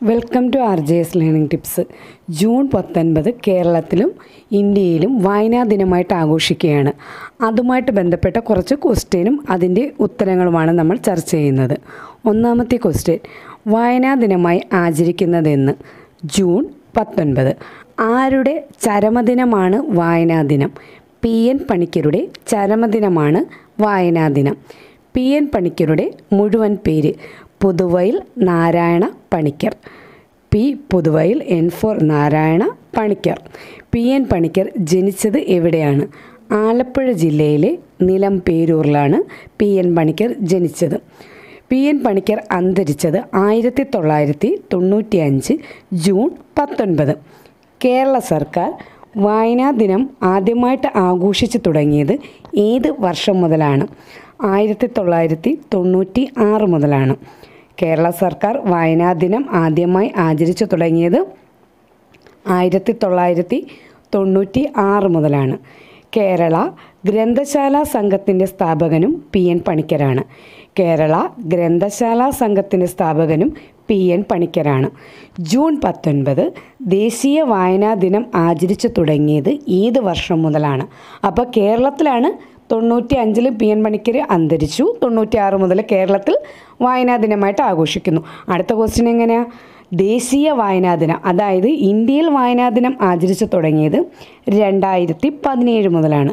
welcome to R J S learning tips June പത്തൊൻപത് കേരളത്തിലും ഇന്ത്യയിലും വായനാ ദിനമായിട്ട് ആഘോഷിക്കുകയാണ് അതുമായിട്ട് ബന്ധപ്പെട്ട കുറച്ച് ക്വസ്റ്റ്യനും അതിൻ്റെ ഉത്തരങ്ങളുമാണ് നമ്മൾ ചർച്ച ചെയ്യുന്നത് ഒന്നാമത്തെ ക്വസ്റ്റ്യൻ വായനാ ദിനമായി ആചരിക്കുന്നതെന്ന് ജൂൺ പത്തൊൻപത് ആരുടെ ചരമദിനമാണ് വായനാ ദിനം പി എൻ പണിക്കരുടെ ചരമദിനമാണ് വായനാ ദിനം പി എൻ പണിക്കരുടെ മുഴുവൻ പേര് Puthuvayil Narayana Panicker P Puthuvayil N for Narayana Panicker P N Panicker ജനിച്ചത് എവിടെയാണ് ആലപ്പുഴ ജില്ലയിലെ നിലംപേരൂരിലാണ് പി എൻ പണിക്കർ ജനിച്ചത് പി എൻ പണിക്കർ അന്തരിച്ചത് ആയിരത്തി തൊള്ളായിരത്തി തൊണ്ണൂറ്റി അഞ്ച് ജൂൺ പത്തൊൻപത് കേരള സർക്കാർ വായനാ ദിനം ആദ്യമായിട്ട് ആഘോഷിച്ചു തുടങ്ങിയത് ഏത് വർഷം മുതലാണ് ആയിരത്തി തൊള്ളായിരത്തി തൊണ്ണൂറ്റി ആറ് മുതലാണ് കേരള സർക്കാർ വായനാ ദിനം ആദ്യമായി ആചരിച്ചു തുടങ്ങിയത് ആയിരത്തി തൊള്ളായിരത്തി തൊണ്ണൂറ്റി ആറ് മുതലാണ് കേരള ഗ്രന്ഥശാല സംഘത്തിൻ്റെ സ്ഥാപകനും പി എൻ പണിക്കരാണ് കേരള ഗ്രന്ഥശാല സംഘത്തിൻ്റെ സ്ഥാപകനും പി എൻ പണിക്കരാണ് ജൂൺ പത്തൊൻപത് ദേശീയ വായനാ ദിനം ആചരിച്ചു തുടങ്ങിയത് ഏത് വർഷം മുതലാണ് അപ്പോൾ കേരളത്തിലാണ് തൊണ്ണൂറ്റി അഞ്ചിൽ പി എൻ പണിക്കർ അന്തരിച്ചു തൊണ്ണൂറ്റി ആറ് മുതൽ കേരളത്തിൽ വായനാ ദിനമായിട്ട് ആഘോഷിക്കുന്നു അടുത്ത ക്വസ്റ്റ്യൻ എങ്ങനെയാണ് ദേശീയ വായനാ ദിനം അതായത് ഇന്ത്യയിൽ വായനാ ദിനം ആചരിച്ചു തുടങ്ങിയത് രണ്ടായിരത്തി പതിനേഴ് മുതലാണ്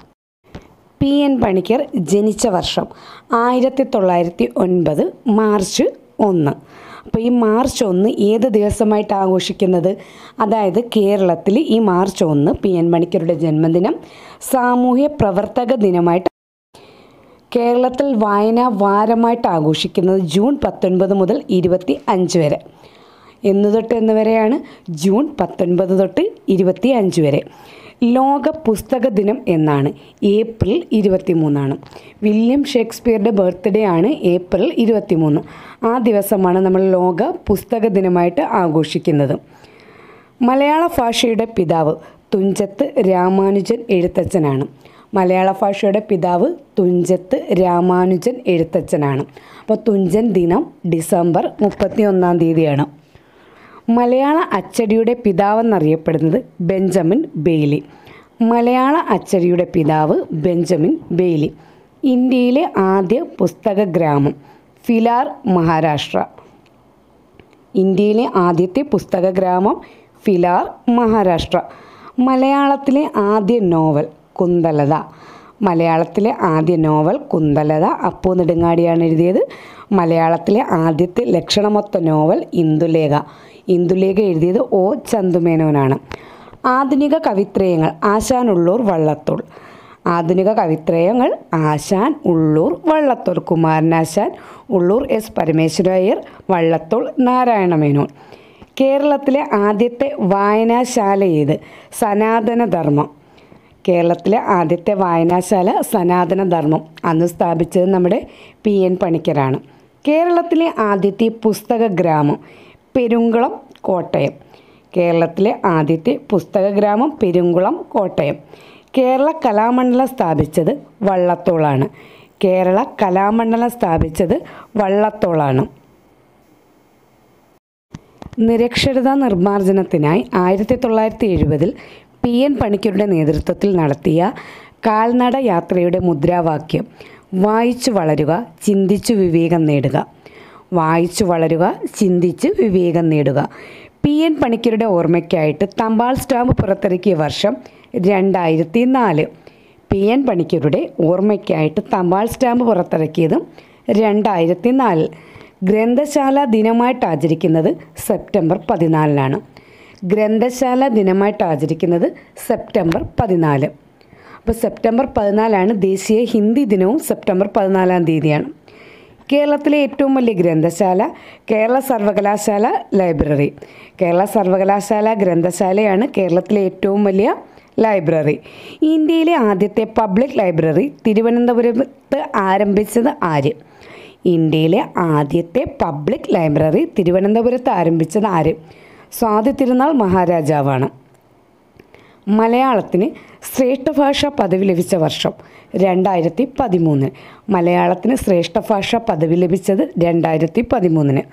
പി എൻ പണിക്കർ ജനിച്ച വർഷം ആയിരത്തി തൊള്ളായിരത്തി ഒൻപത് മാർച്ച് ഒന്ന് അപ്പോൾ ഈ മാർച്ച് ഒന്ന് ഏത് ദിവസമായിട്ട് ആഘോഷിക്കുന്നത് അതായത് കേരളത്തിൽ ഈ മാർച്ച് ഒന്ന് പി എൻ പണിക്കരുടെ ജന്മദിനം സാമൂഹ്യ പ്രവർത്തക ദിനമായിട്ട് കേരളത്തിൽ വായനാ വാരമായിട്ട് ആഘോഷിക്കുന്നത് ജൂൺ പത്തൊൻപത് മുതൽ ഇരുപത്തി അഞ്ച് വരെ എന്ന് തൊട്ട് എന്ന് വരെയാണ് ജൂൺ പത്തൊൻപത് തൊട്ട് ഇരുപത്തി അഞ്ച് വരെ ലോക പുസ്തക ദിനം എന്നാണ് ഏപ്രിൽ ഇരുപത്തി മൂന്നാണ് വില്യം ഷേക്സ്പിയറുടെ ബർത്ത്ഡേ ആണ് ഏപ്രിൽ ഇരുപത്തി മൂന്ന് ആ ദിവസമാണ് നമ്മൾ ലോക പുസ്തക ദിനമായിട്ട് ആഘോഷിക്കുന്നത് മലയാള ഭാഷയുടെ പിതാവ് തുഞ്ചത്ത് രാമാനുജൻ എഴുത്തച്ഛനാണ് മലയാള ഭാഷയുടെ പിതാവ് തുഞ്ചത്ത് രാമാനുജൻ എഴുത്തച്ഛനാണ് അപ്പോൾ തുഞ്ചൻ ദിനം ഡിസംബർ മുപ്പത്തി ഒന്നാം തീയതിയാണ് മലയാള അച്ചടിയുടെ പിതാവെന്നറിയപ്പെടുന്നത് ബെഞ്ചമിൻ ബെയ്ലി മലയാള അച്ചടിയുടെ പിതാവ് ബെഞ്ചമിൻ ബെയ്ലി ഇന്ത്യയിലെ ആദ്യ പുസ്തക ഗ്രാമം ഫിലാർ മഹാരാഷ്ട്ര ഇന്ത്യയിലെ ആദ്യത്തെ പുസ്തക ഗ്രാമം ഫിലാർ മഹാരാഷ്ട്ര മലയാളത്തിലെ ആദ്യ നോവൽ കുന്തലത മലയാളത്തിലെ ആദ്യ നോവൽ കുന്തലത അപ്പു നെടുങ്ങാടിയാണ് എഴുതിയത് മലയാളത്തിലെ ആദ്യത്തെ ലക്ഷണമൊത്ത നോവൽ ഇന്ദുലേഖ ഇന്ദുലേഖ എഴുതിയത് ഒ ചന്തുമേനോനാണ് ആധുനിക കവിത്രയങ്ങൾ ആശാൻ ഉള്ളൂർ വള്ളത്തോൾ ആധുനിക കവിത്രയങ്ങൾ ആശാൻ ഉള്ളൂർ വള്ളത്തോൾ കുമാരനാശാൻ ഉള്ളൂർ എസ് പരമേശ്വരയ്യർ വള്ളത്തോൾ നാരായണമേനോൻ കേരളത്തിലെ ആദ്യത്തെ വായനാശാല ഏത് സനാതനധർമ്മം കേരളത്തിലെ ആദ്യത്തെ വായനാശാല സനാതനധർമ്മം അന്ന് സ്ഥാപിച്ചത് നമ്മുടെ പി എൻ പണിക്കരാണ് കേരളത്തിലെ ആദ്യത്തെ പുസ്തക ഗ്രാമം പെരുങ്കുളം കോട്ടയം കേരളത്തിലെ ആദ്യത്തെ പുസ്തക ഗ്രാമം പെരുങ്കുളം കോട്ടയം കേരള കലാമണ്ഡലം സ്ഥാപിച്ചത് വള്ളത്തോളാണ് കേരള കലാമണ്ഡലം സ്ഥാപിച്ചത് വള്ളത്തോളാണ് നിരക്ഷരതാ നിർമ്മാർജ്ജനത്തിനായി ആയിരത്തി തൊള്ളായിരത്തി എഴുപതിൽ പി എൻ പണിക്കരുടെ നേതൃത്വത്തിൽ നടത്തിയ കാൽനട യാത്രയുടെ മുദ്രാവാക്യം വായിച്ചു വളരുക ചിന്തിച്ചു വിവേകം നേടുക വായിച്ചു വളരുക ചിന്തിച്ച് വിവേകം നേടുക പി എൻ പണിക്കരുടെ ഓർമ്മയ്ക്കായിട്ട് തപാൽ സ്റ്റാമ്പ് പുറത്തിറക്കിയ വർഷം രണ്ടായിരത്തി നാല് പി എൻ പണിക്കരുടെ ഓർമ്മയ്ക്കായിട്ട് തപാൽ സ്റ്റാമ്പ് പുറത്തിറക്കിയതും രണ്ടായിരത്തി നാല് ഗ്രന്ഥശാല ദിനമായിട്ട് ആചരിക്കുന്നത് സെപ്റ്റംബർ പതിനാലിനാണ് ഗ്രന്ഥശാല ദിനമായിട്ട് ആചരിക്കുന്നത് സെപ്റ്റംബർ പതിനാല് അപ്പോൾ സെപ്റ്റംബർ പതിനാലാണ് ദേശീയ ഹിന്ദി ദിനവും സെപ്റ്റംബർ പതിനാലാം തീയതിയാണ് കേരളത്തിലെ ഏറ്റവും വലിയ ഗ്രന്ഥശാല കേരള സർവകലാശാല ലൈബ്രറി കേരള സർവകലാശാല ഗ്രന്ഥശാലയാണ് കേരളത്തിലെ ഏറ്റവും വലിയ ലൈബ്രറി ഇന്ത്യയിലെ ആദ്യത്തെ പബ്ലിക് ലൈബ്രറി തിരുവനന്തപുരത്ത് ആരംഭിച്ചത് ആര് ഇന്ത്യയിലെ ആദ്യത്തെ പബ്ലിക് ലൈബ്രറി തിരുവനന്തപുരത്ത് ആരംഭിച്ചത് ആര് സ്വാതി തിരുനാൾ മഹാരാജാവാണ് മലയാളത്തിന് ശ്രേഷ്ഠ ഭാഷ പദവി ലഭിച്ച വർഷം രണ്ടായിരത്തി പതിമൂന്ന് മലയാളത്തിന് ശ്രേഷ്ഠ ഭാഷ പദവി ലഭിച്ചത് രണ്ടായിരത്തി പതിമൂന്നിന്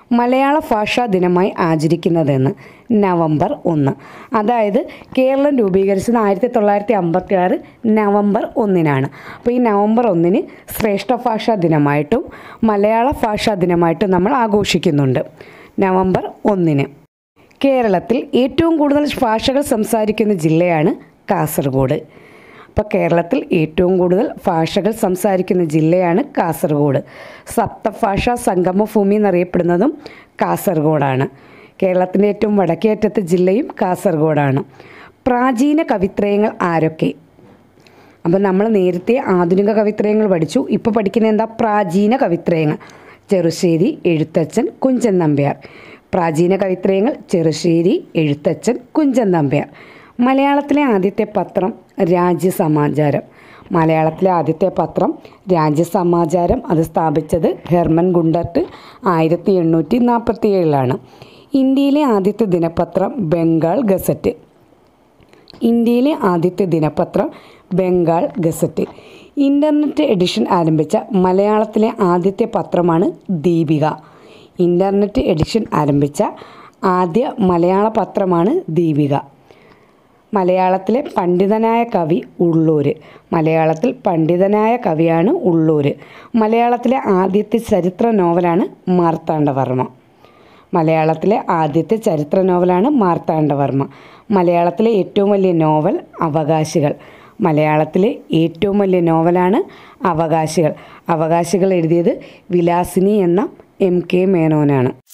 മലയാള ഭാഷാ ദിനമായി ആചരിക്കുന്നതെന്ന് നവംബർ ഒന്ന് അതായത് കേരളം രൂപീകരിച്ചത് ആയിരത്തി തൊള്ളായിരത്തി അമ്പത്തി ആറ് നവംബർ ഒന്നിനാണ് അപ്പോൾ ഈ നവംബർ ഒന്നിന് ശ്രേഷ്ഠ ഭാഷാ ദിനമായിട്ടും മലയാള ഭാഷാ ദിനമായിട്ടും നമ്മൾ ആഘോഷിക്കുന്നുണ്ട് നവംബർ ഒന്നിന് കേരളത്തിൽ ഏറ്റവും കൂടുതൽ ഭാഷകൾ സംസാരിക്കുന്ന ജില്ലയാണ് കാസർഗോഡ് അപ്പോൾ കേരളത്തിൽ ഏറ്റവും കൂടുതൽ ഭാഷകൾ സംസാരിക്കുന്ന ജില്ലയാണ് കാസർഗോഡ് സപ്തഭാഷാ സംഗമഭൂമി എന്നറിയപ്പെടുന്നതും കാസർഗോഡാണ് കേരളത്തിൻ്റെ ഏറ്റവും വടക്കേയറ്റത്തെ ജില്ലയും കാസർഗോഡാണ് പ്രാചീന കവിത്രയങ്ങൾ ആരൊക്കെ അപ്പോൾ നമ്മൾ നേരത്തെ ആധുനിക കവിത്രയങ്ങൾ പഠിച്ചു ഇപ്പോൾ പഠിക്കുന്ന എന്താ പ്രാചീന കവിത്രയങ്ങൾ ചെറുശ്ശേരി എഴുത്തച്ഛൻ കുഞ്ചൻ നമ്പ്യാർ പ്രാചീന കവിത്രയങ്ങൾ ചെറുശ്ശേരി എഴുത്തച്ഛൻ കുഞ്ചൻ നമ്പ്യാർ മലയാളത്തിലെ ആദ്യത്തെ പത്രം രാജ്യസമാചാരം മലയാളത്തിലെ ആദ്യത്തെ പത്രം രാജ്യസമാചാരം അത് സ്ഥാപിച്ചത് ഹെർമൻ ഗുണ്ടർട്ട് ആയിരത്തി എണ്ണൂറ്റി നാൽപ്പത്തി ഏഴിലാണ് ഇന്ത്യയിലെ ആദ്യത്തെ ദിനപത്രം ബംഗാൾ ഗസറ്റ് ഇന്ത്യയിലെ ആദ്യത്തെ ദിനപത്രം ബംഗാൾ ഗസറ്റ് ഇൻ്റർനെറ്റ് എഡിഷൻ ആരംഭിച്ച മലയാളത്തിലെ ആദ്യത്തെ പത്രമാണ് ദീപിക ഇൻ്റർനെറ്റ് എഡിഷൻ ആരംഭിച്ച ആദ്യ മലയാള പത്രമാണ് ദീപിക മലയാളത്തിലെ പണ്ഡിതനായ കവി ഉള്ളൂർ മലയാളത്തിൽ പണ്ഡിതനായ കവിയാണ് ഉള്ളൂർ മലയാളത്തിലെ ആദ്യത്തെ ചരിത്ര നോവലാണ് മാർത്താണ്ഡവർമ്മ മലയാളത്തിലെ ആദ്യത്തെ ചരിത്ര നോവലാണ് മാർത്താണ്ഡവർമ്മ മലയാളത്തിലെ ഏറ്റവും വലിയ നോവൽ അവകാശികൾ മലയാളത്തിലെ ഏറ്റവും വലിയ നോവലാണ് അവകാശികൾ അവകാശികൾ എഴുതിയത് വിലാസിനി എന്ന എം കെ മേനോനാണ്